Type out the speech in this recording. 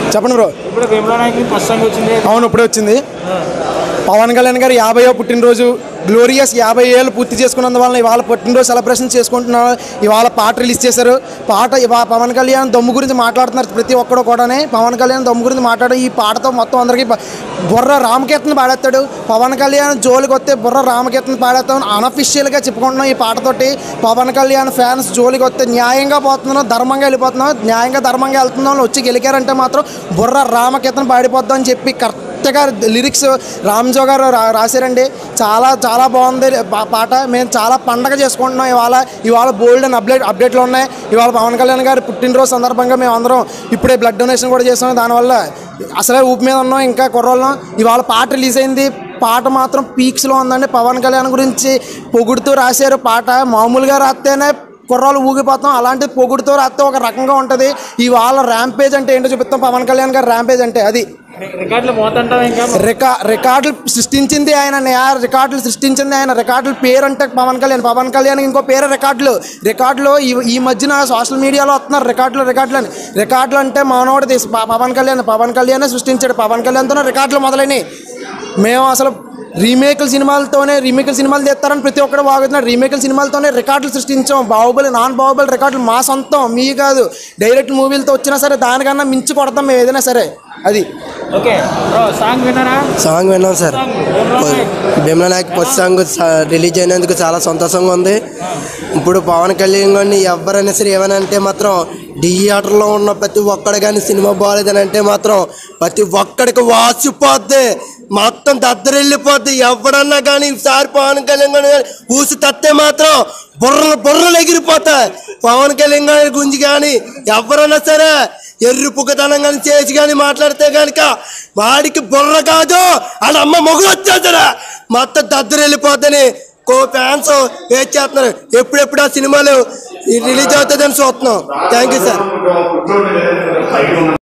చెప్పండి బ్రో ఇప్పుడు భీమలా నాయకుని ఫస్ట్ సాంగ్ వచ్చింది అవును ఇప్పుడే వచ్చింది పవన్ కళ్యాణ్ గారు యాభైయో పుట్టినరోజు గ్లోరియస్ యాభై ఏళ్ళు పూర్తి చేసుకున్నందువలన ఇవాళ పుట్టినరోజు సెలబ్రేషన్ చేసుకుంటున్నారు ఇవాళ పాట రిలీజ్ చేశారు పాట ఇవా పవన్ కళ్యాణ్ దమ్ము గురించి మాట్లాడుతున్నారు ప్రతి ఒక్కడు కూడానే పవన్ కళ్యాణ్ దమ్ము గురించి మాట్లాడు ఈ పాటతో మొత్తం అందరికీ ప- బుర్ర రామకీర్తన పాడేస్తాడు పవన్ కళ్యాణ్ జోలికి వస్తే బుర్ర రామకీర్తన పాడేస్తాం అనఫిషియల్గా చెప్పుకుంటున్నాం ఈ పాటతోటి పవన్ కళ్యాణ్ ఫ్యాన్స్ జోలికి వస్తే న్యాయంగా పోతున్నాం ధర్మంగా వెళ్ళిపోతున్నాం న్యాయంగా ధర్మంగా వెళ్తున్నాం వచ్చి గెలికారంటే మాత్రం బుర్ర రామకీర్తన పాడిపోద్దాం అని చెప్పి కరెక్ట్ కరెక్ట్గా లిరిక్స్ రామ్జో గారు రా- రాశారండి చాలా చాలా బాగుంది పా- పాట మేము చాలా పండగ చేసుకుంటున్నాం ఇవాళ ఇవాళ బోల్డ్ అండ్ అప్డేట్ అప్డేట్లు ఉన్నాయి ఇవాళ పవన్ కళ్యాణ్ గారి పుట్టినరోజు సందర్భంగా మేము అందరం ఇప్పుడే బ్లడ్ డొనేషన్ కూడా చేసాం దానివల్ల అసలే ఊపి మీద ఉన్నాం ఇంకా కుర్రోళ్ళం ఇవాళ పాట రిలీజ్ అయింది పాట మాత్రం పీక్స్లో ఉందండి పవన్ కళ్యాణ్ గురించి పొగుడుతూ రాశారు పాట మామూలుగా రాస్తేనే కుర్రాలు ఊగిపోతాం అలాంటి పొగుడుతో రాస్తే ఒక రకంగా ఉంటుంది ఇవాళ ర్యాంపేజ్ అంటే ఏంటో చూపిస్తాం పవన్ కళ్యాణ్ గారు ర్యాంపేజ్ అంటే అది రికార్డులు మోతంటావు ఇంకా రికా రికార్డులు సృష్టించింది ఆయన నే- రికార్డులు సృష్టించింది ఆయన రికార్డుల పేరు అంటే పవన్ కళ్యాణ్ పవన్ కళ్యాణ్ ఇంకో పేరు రికార్డులు రికార్డులు ఈ ఈ మధ్యన సోషల్ మీడియాలో వస్తున్నారు రికార్డులు రికార్డులు అని రికార్డులు అంటే మానవుడు తీసి ప- పవన్ కళ్యాణ్ పవన్ కళ్యాణ్ సృష్టించాడు పవన్ కళ్యాణ్తోనే రికార్డులు మొదలైనవి మేము అసలు రీమేకుల సినిమాలతోనే రీమేకుల సినిమాలు తీస్తారని ప్రతి ఒక్కరు వాగుతున్నారు రీమేకుల సినిమాలతోనే రికార్డులు సృష్టించాం బాహుబలి నాన్ బాహుబలి రికార్డులు మా సొంతం మీ కాదు డైరెక్ట్ మూవీలతో వచ్చినా సరే దానికన్నా మించి కొడతాం మేము ఏదైనా సరే అది ఓకే బ్రో సాంగ్ విన్నారా సాంగ్ విన్నాం sir song Bheemla Nayak Bheemla Nayak first song స- రిలీజ్ అయినందుకు చాలా సంతోషంగా ఉంది ఇప్పుడు పవన్ కళ్యాణ్ గారిని ఎవరైనా సరే ఏమైనా అంటే మాత్రం థియేటర్లో ఉన్న ప్రతి ఒక్కడు కానీ సినిమా బాగాలేదని అంటే మాత్రం ప్రతి ఒక్కడికి వాసిపోద్ది మొత్తం దద్దరెళ్ళిపోద్ది ఎవడన్నా కానీ ఈసారి పవన్ కళ్యాణ్ గారిని కానీ ఊసి తత్తే మాత్రం బుర్రలు బుర్రలు ఎగిరిపోతాయి పవన్ కళ్యాణ్ గారి గురించి కానీ ఎవరన్నా సరే ఎర్రి పుగ్గతనం కానీ చేసి కానీ మాట్లాడితే కనుక వాడికి బుర్ర కాదు వాళ్ళ అమ్మ మొగుడు వచ్చేసారా మొత్తం దద్దరు వెళ్ళిపోద్దని కో ఫ్యాన్స్ వెయిట్ చేస్తున్నారు ఎప్పుడెప్పుడు ఆ సినిమాలు రిలీజ్ అవుతుందని చూస్తున్నాం థ్యాంక్ యూ సార్